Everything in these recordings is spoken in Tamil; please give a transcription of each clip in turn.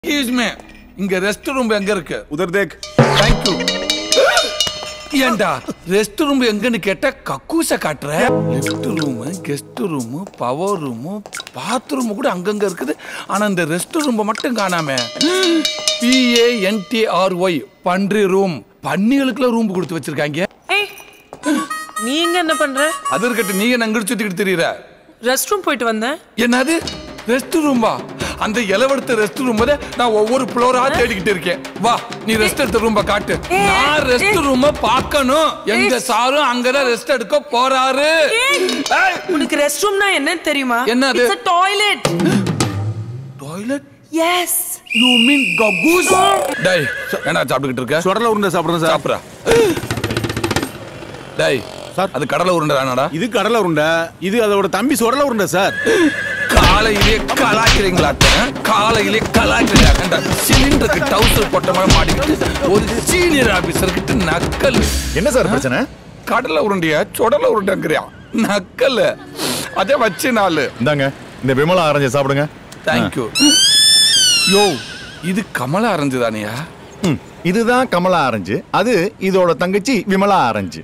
எக்ஸ்கியூஸ் மீ இங்க ரெஸ்ட் ரூம் எங்க இருக்கு उधर देख தேங்க் யூ ஏண்டா ரெஸ்ட் ரூம் எங்கன்னு கேட்டா கக்கூச காட்டுற lift room guest room power room bathroom கூட அங்கங்க இருக்குது ஆனா இந்த ரெஸ்ட் ரூம் மட்டும் காணாம பிஏஎன்டிஆர்ஒய் பன்றி ரூம் பன்னிகளுக்குலாம் ரூம் கொடுத்து வச்சிருக்காங்க ஏய் நீ இங்க என்ன பண்ற அது இருக்கட்டும் நீங்க நங்கடி சுத்திக்கிட்டு தெரியற ரெஸ்ட் ரூம் போயிட்டு வந்தேன் என்னது ரெஸ்ட் ரூம்பா அந்த இலவெடுத்த ரெஸ்ட் ரூம் நான் ஒவ்வொரு ஃப்ளோரா தேடிக்கிட்டு இருக்கேன் வா நீ ரெஸ்ட் எடுத்த ரூம்ப காட்டு ஏய், நான் ரெஸ்ட் ஏய். ரூம பார்க்கணும் எங்க சாரும் அங்கதான் ரெஸ்ட் எடுக்க போறாரு ஏய். ஏய், உனக்கு ரெஸ்ட் ரூம்னா என்னன்னு தெரியுமா என்னது? It's toilet toilet yes you mean கக்கூஸ் டேய் என்ன சாப்பிட்டுக்கிட்டு இருக்க சுடல உருண்டை சாப்பிடுறேன் சார் சாப்பிடுறா டேய் சார். அது கடலை உருண்டை தானடா இது கடலை உருண்டை இது அதோட தம்பி சுடல உருண்டை சார் காலையிலே கலாய்க்கிறீங்களா காலையிலே கலாய்க்கிறீங்க சிலிண்டருக்கு டவுசர் போட்ட மாதிரி மாட்டிக்கிட்டு ஒரு சீனியர் ஆபீசர் கிட்ட நக்கல் என்ன சார் பிரச்சனை கடலை உருண்டையா சுடலை உருண்டைங்கிறியா நக்கல் அதே வச்சு நாலு இந்தாங்க இந்த விமலா ஆரஞ்சு சாப்பிடுங்க தேங்க்யூ யோ இது கமலா ஆரஞ்சு தானியா ம், இதுதான் கமலா ஆரஞ்சு அது இதோட தங்கச்சி விமலா ஆரஞ்சு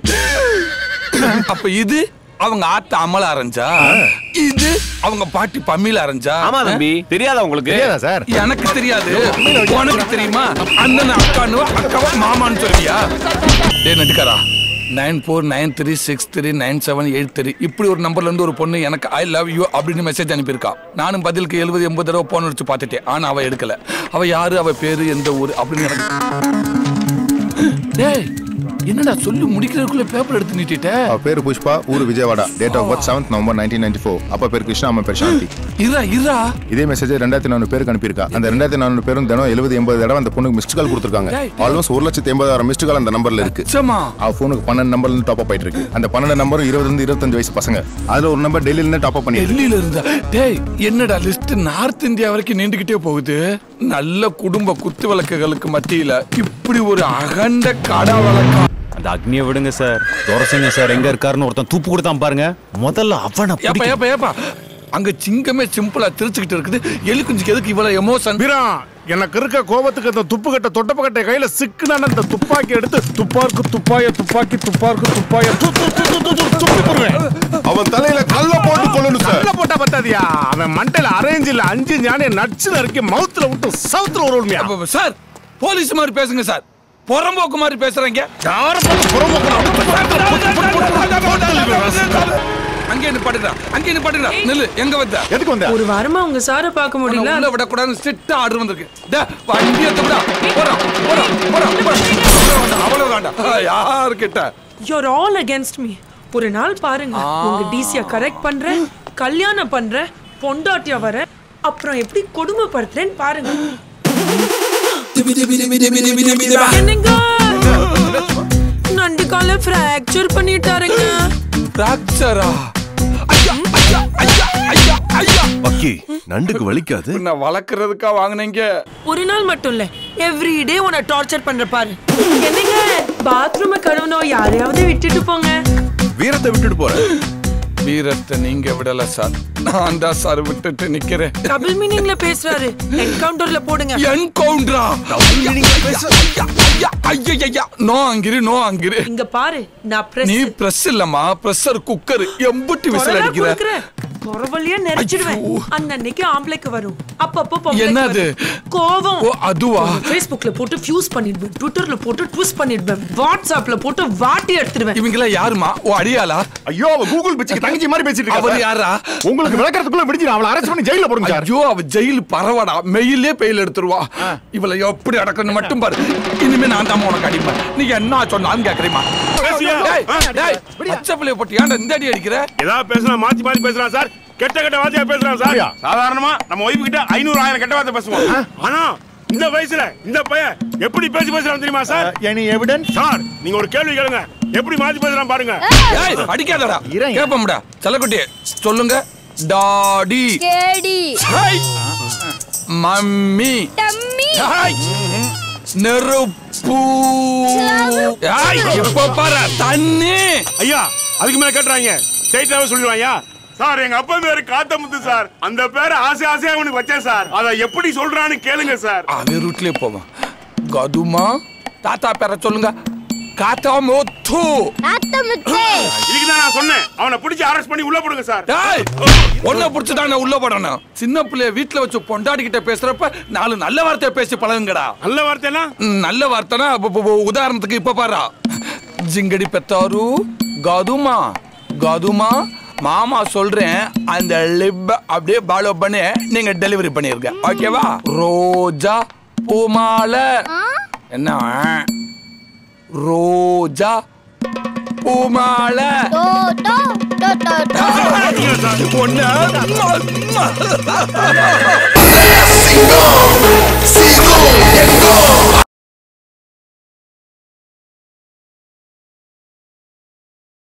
அப்ப இது அவங்க ஆத்த அமல ஆரஞ்சா இது அவங்க பாட்டி பம்மில ஆரஞ்சா ஆமா தம்பி தெரியாதா உங்களுக்கு தெரியாதா சார் எனக்கு தெரியாது உனக்கு தெரியுமா அண்ணன் அக்கானு அக்காவா மாமான்னு சொல்லியா டே நட்டுக்காரா nine four nine three six three nine seven eight three இப்படி ஒரு நம்பர்ல இருந்து ஒரு பொண்ணு எனக்கு ஐ லவ் யூ அப்படின்னு மெசேஜ் அனுப்பியிருக்கா நானும் பதிலுக்கு எழுபது எண்பது தடவை போன் வச்சு பார்த்துட்டேன் ஆனா அவ எடுக்கல அவ யாரு அவ பேரு எந்த ஊர் அப்படின்னு எனக்கு டேய் என்னடா சொல்லி முடிக்கிறதுக்குள்ள பேப்பர் எடுத்து நீட்டிட்ட அவ பேரு புஷ்பா ஊரு Vijayawada date of birth seventh November nineteen ninety four அப்பா பேர் கிருஷ்ணா அம்மா பேர் சாந்தி இரா இரா இதே மெசேஜ் ரெண்டாயிரத்தி நானூறு பேருக்கு அனுப்பியிருக்கா அந்த ரெண்டாயிரத்தி நானூறு பேரும் தினம் எழுபது எண்பது தடவை அந்த பொண்ணுக்கு மிஸ்டு கால் கொடுத்துருக்காங்க டேய், டேய். ஆல்மோஸ்ட் ஒரு லட்சத்தி எண்பதாயிரம் மிஸ்டு கால் அந்த நம்பர்ல இருக்கு சமா அவ ஃபோனுக்கு பன்னெண்டு நம்பர்ல இருந்து டாப் அப் ஆயிட்டு இருக்கு அந்த பன்னெண்டு நம்பரும் இருபது இருந்து இருபத்தஞ்சு வயசு பசங்க அதுல ஒரு நம்பர் டெல்லியில இருந்து டாப் அப் பண்ணி டெல்லியில இருந்தா டேய் என்னடா லிஸ்ட் நார்த் இந்தியா வரைக்கும் நீண்டுகிட்டே போகுது நல்ல குடும்ப குத்து விளக்குகளுக்கு மத்தியில இப்படி ஒரு அகண்ட கடா வழக்கம் அந்த அக்னியை விடுங்க சார் துரசிங்க சார் எங்க இருக்காருன்னு ஒருத்தன் துப்பு கொடுத்தான் பாருங்க முதல்ல அவனை ஏப்பா பிடிக்க- ஏப்பா ஏப்பா அங்க சிங்கமே சிம்பிளா திருச்சுக்கிட்டு இருக்குது எலி குஞ்சுக்கு எதுக்கு இவ்வளவு எமோஷன் வீரம் எனக்கு இருக்க கோபத்துக்கு அந்த துப்பு கட்ட தொட்டப்ப கட்ட கையில சிக்குனான அந்த துப்பாக்கி எடுத்து துப்பாருக்கு துப்பாய துப்பாக்கி துப்பாருக்கு துப்பாய து- து- து- து- து- து- துப்பி போடுவேன். அவன் தலையில கல்ல போட்டு கொள்ளணும் கல்ல போட்டா பத்தாதியா அவன் மண்டையில அரேஞ்ச் இல்ல அஞ்சு ஞானே நச்சு நறுக்கி மவுத்துல விட்டு சவுத்துல ஒரு உண்மையா சார் போலீஸ் மாதிரி பேசுங்க சார் புறம்போக்கு மாதிரி பேசுறீங்க யார பார்த்து புறம்போக்கணும்? அங்கே நிப்பாட்டுடா அங்கே நிப்பாட்டுடா நில்லு எங்க வந்த எதுக்கு வந்த ஒரு வாரமா உங்க சாரை பார்க்க உன்னை முடியல உள்ள விடக்கூடாதுன்னு ஸ்ட்ரிக்டா ஆர்டர் வந்திருக்கு டே, வண்டி எடுத்து விடா போறோம் போறோம் போறோம் போறோம் அவ்வளவு வேண்டாம் யாரு கிட்ட யூர் ஆல் அகேன்ஸ்ட் மீ ஒரு நாள் பாருங்க உங்க டிசிய கரெக்ட் பண்றேன் கல்யாணம் பண்றேன் பொண்டாட்டியா வர அப்புறம் எப்படி கொடுமைப்படுத்துறேன்னு பாருங்க என்னங்க நண்டு கால ஃப்ராக்சர் பண்ணிட்டாருங்க பிராக்சரா ஐயா ஐயா ஐயா ஐயா ஐயா பக்கி நண்டுக்கு வலிக்காது நான் வளர்க்கறதுக்கா வாங்குனீங்க ஒரு நாள் மட்டும் இல்ல எவ்ரி டே உன்னை டார்ச்சர் பண்ற பாரு என்னங்க பாத்ரூம கழுவணும் யாரையாவது விட்டுட்டு போங்க வீரத்தை விட்டுட்டு போறேன் வீரத்தை நீங்க விடல சார் நான் தான் சார் விட்டுட்டு நிக்கிறேன் டபுள் மீனிங்ல பேசுறாரு என்கவுண்டர்ல போடுங்க என்கவுண்டரா ஐயா ஐயா ஐயா நோ அங்கிரு நோ அங்கிரு இங்க பாரு நான் பிரஸ் நீ பிரஸ் இல்லம்மா பிரஷர் குக்கர் எம்புட்டி விசில் அடிக்கிற குறவழியா நெரிச்சிடுவேன் ஐயோ. அன்னன்னைக்கு ஆம்பளைக்கு வரும் அப்பப்போ பொம்பளைக்கு என்னது? வரும். கோவம் ஓ அதுவா ஃபேஸ்புக்ல போட்டு ஃபியூஸ் பண்ணிடுவேன் ட்விட்டர்ல போட்டு ட்விஸ்ட் பண்ணிடுவேன் வாட்ஸ்அப்ல போட்டு வாட்டி எடுத்துடுவேன் இவங்கள யாருமா ஓ அடியாளா ஐயோ அவ கூகுள் பிச்சுக்கு தங்கச்சி மாதிரி பேசிட்டு இருக்கா அவர் சார். யாரா உங்களுக்கு விளக்கறதுக்குள்ள விடுச்சு அவளை அரெஸ்ட் பண்ணி ஜெயில போடுங்க சார் ஐயோ அவ ஜெயில் பரவாடா மெயிலே பெயில் எடுத்துருவா இவளை எப்படி அடக்கணும் மட்டும் பாரு இனிமே நான் தான் உனக்கு அடிப்பேன் நீ என்ன சொன்னாலும் கேக்குறீமா பேசியா? டேய், டேய், பச்சை பிள்ளைய போட்டு ஏன்டா இந்த அடி அடிக்கிற ஏதாவது பேசினா மாத்தி மாத்தி பேசுறான் சார் கெட்ட கெட்ட வார்த்தையா பேசுறான் சார் அப்படியா? சாதாரணமா நம்ம ஒய்ஃபு கிட்ட ஐநூறு ஆயிரம் கெட்ட வார்த்தை பேசுவோம் ஆனா இந்த வயசுல இந்த பையன் எப்படி பேசி பேசுறான் தெரியுமா சார் எனி எவிடன்ஸ் சார் நீங்க ஒரு கேள்வி கேளுங்க எப்படி மாத்தி பேசுறான் பாருங்க ஏய் அடிக்காதடா இறங்க. கேப்பம்டா செல்லக்குட்டி சொல்லுங்க டாடி கேடி ஹாய் மம்மி டம்மி ஹாய் நெருப்பு ஹாய் இப்ப பாரு தண்ணி ஐயா அதுக்கு மேல கேட்டுறாங்க ஸ்ட்ரைட்டாவே சொல்லிடுவாங்க சார் எங்க அப்பா பேரு காத்தமுத்து சார் அந்த பேரை ஆசை ஆசையா அவனுக்கு வச்சேன் சார் அத எப்படி சொல்றான்னு கேளுங்க சார் அவன் ரூட்லயே போவான் கதுமா தாத்தா பேர சொல்லுங்க காத்தா மோத்து இதுக்கு தான் நான் சொன்னேன் அவனை பிடிச்சி அரெஸ்ட் பண்ணி உள்ள போடுங்க சார் டேய் ஒன்ன புடிச்சுதான் நான் உள்ள போடணும் சின்ன பிள்ளைய வீட்டுல வச்சு பொண்டாடி கிட்ட பேசுறப்ப நாலு நல்ல வார்த்தையை பேசி பழகுங்கடா நல்ல வார்த்தைனா ம், நல்ல வார்த்தைனா இப்ப- இப்ப- இப்ப உதாரணத்துக்கு இப்ப பாரு ஜிங்கடி பெத்தாரு கதுமா கதுமா மாமா சொல்றேன் அந்த லிப் அப்படியே பாலோ பண்ணி நீங்க டெலிவரி பண்ணிருங்க ஓகேவா ரோஜா பூமாலை என்ன ரோஜா பூமாலை ஒண்ணு